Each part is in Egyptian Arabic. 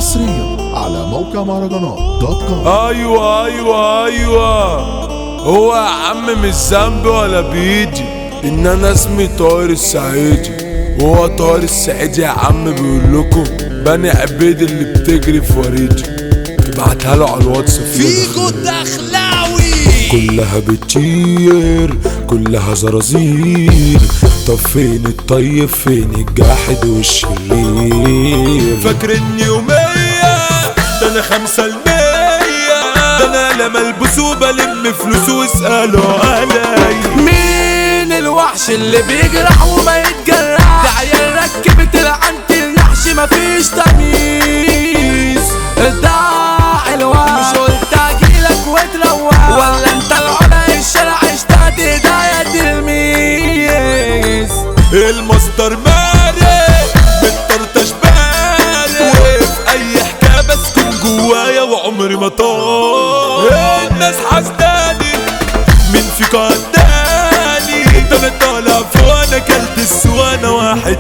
حصريا على موقع مهرجانات دوت كوم ايوه ايوه ايوه هو يا عم مش ذنبي ولا بايدي ان انا اسمي طاهر السعيدي وهو طاهر السعيدي يا عم بيقول لكم بني عبيد اللي بتجري في وريدي ابعتها له على الواتس فيجو الدخلاوي كلها بتطير كلها زرازير طب فين الطيب فين الجاحد والشرير فاكر اني يومية ده انا خمسة المية ده انا لما البس وبلم فلوس واسألوا علي مين الوحش اللي بيجرح وما يتجرح ده عيال ركبت العنت النحش مفيش تمييز ادعى الوحش مش قلت اجيلك وتروح ولا انت العلا الشارع اشتهت ايديا تلميذ المصدر ماري بالطرطش باري في اي حكاية بسكن جوايا وعمري ما طار الناس حسداني مين فيكو عداني ده انا طالع فوق انا كلت السوانة واحد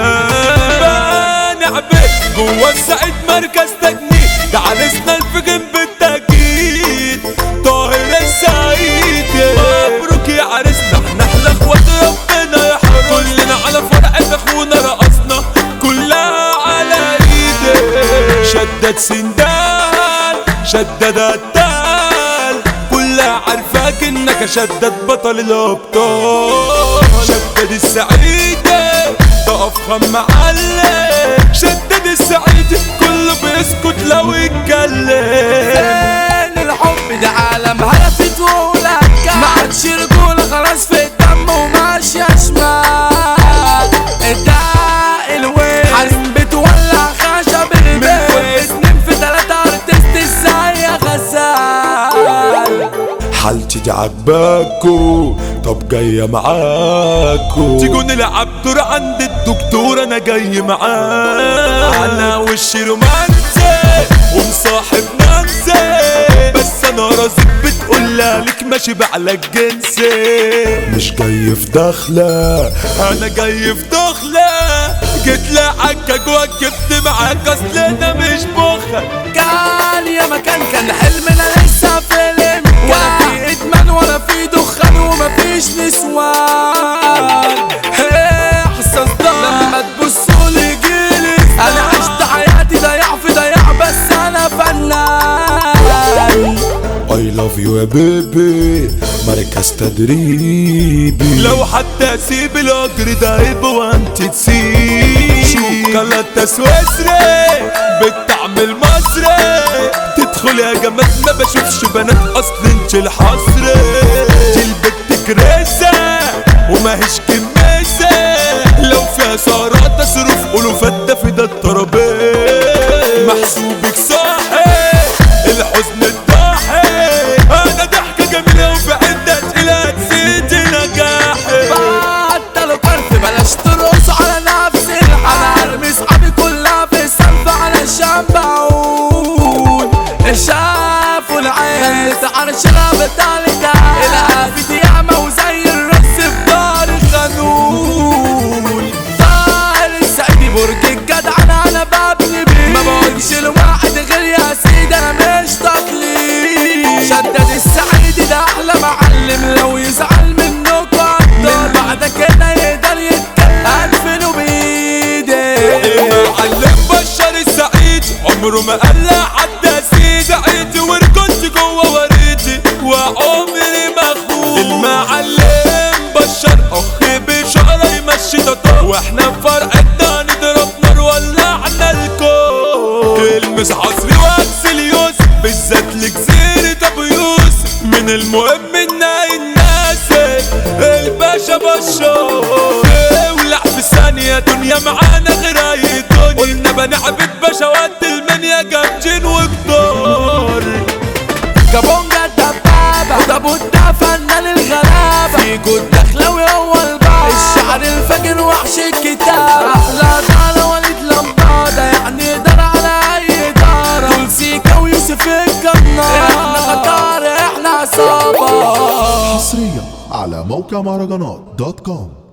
تاني عبيد جوا السعيد مركز تجنيد ده عرسنا الفجن بالتأكيد طاهر السعيد مبروك يا عرسنا احنا احلى اخوات ربنا يا حرام كلنا على فرحة اخونا رقصنا كلها على ايدي شدد سندان شدد الدال كلها عارفاك انك شدد بطل الابطال شدد السعيدة تقف خم معلم شدد السعيد كله بيسكت لو يتكلم فين الحب ده عالم هلفت وولاد ما عادش رجولة خلاص في الدم وماشية شمال ادعى الويل حريم بتولع خشب البيت اتنين في تلاتة ارتست ازاي يا غزال حالتي دي عجباكو طب جاية معاكو تيجوا نلعب دور عند الدكتور انا جاي معاه انا وشي رومانسي ومصاحب نانسي بس انا راسك بتقول لك ماشي بعلى جنسي مش جاي في دخلة انا جاي في دخلة جيت لعكك وجبت معاك اصل انا مش بخل كان يا مكان كان حلمنا لسه فيلم ولا في ادمان ولا في دخان ومفيش نسوان هي حساس ده لما تبصوا لي جيلي انا عشت حياتي ضياع في ضياع بس انا فنان I love you يا بيبي مركز تدريبي لو حتى اسيب الاجر ده يبقى وانت تسيب شوف كلاتا سويسري بالطعم المصري تدخل يا جماعة ما بشوفش بنات اصل انت الحصري دي البت كريسة وماهيش كميسة لو فيها سهرات تصرف ألوفات ده في ده الترابيز محسوبك صاحي الحزن الضاحي انا ضحكة جميلة وفي عدة تقيلة نسيت نجاحي بطلوا كرف بلاش ترقصوا على نفس الحال انا ارمي صحابي كلها في السلف علشان بعود شافوا العين تعرش بتاع العافية ياما وزي الرز في دار الخانون دار السعيدي برج الجدع انا انا ببني بيه ما بقولش لواحد غير يا سيدي انا مش تقليد شدد السعيدي ده احلى معلم لو يزعل منكوا من بعد كده يقدر يتكلم ادفنه بايدي المعلم بشر السعيد عمره ما قال لا حد اسيد سعيد وركنت جوه وريتي وعمري ما اخون المعلم بشر اخ بشارة يمشي تطور واحنا في فرقتنا نضرب نار ولعنا الكون المس حصري واكسل يوسف بالذات لجزيرة ابو يوسف من المهم ان الناس الباشا بشار ولع في ثانية دنيا معانا غير اي دنيا قلنا بنعبد بشوات المنيا جامدين وكتار كابونجا الدبابة وده ده فنان الغلابة فيجو الدخلاوي هو البابا الشعر الفجر وحش الكتاب أحلى دارة وليد لمبادة يعني يقدر على أي إدارة دول سيكا ويوسف الجنار احنا خطار احنا عصابة حصريا على موقع مهرجانات دوت كوم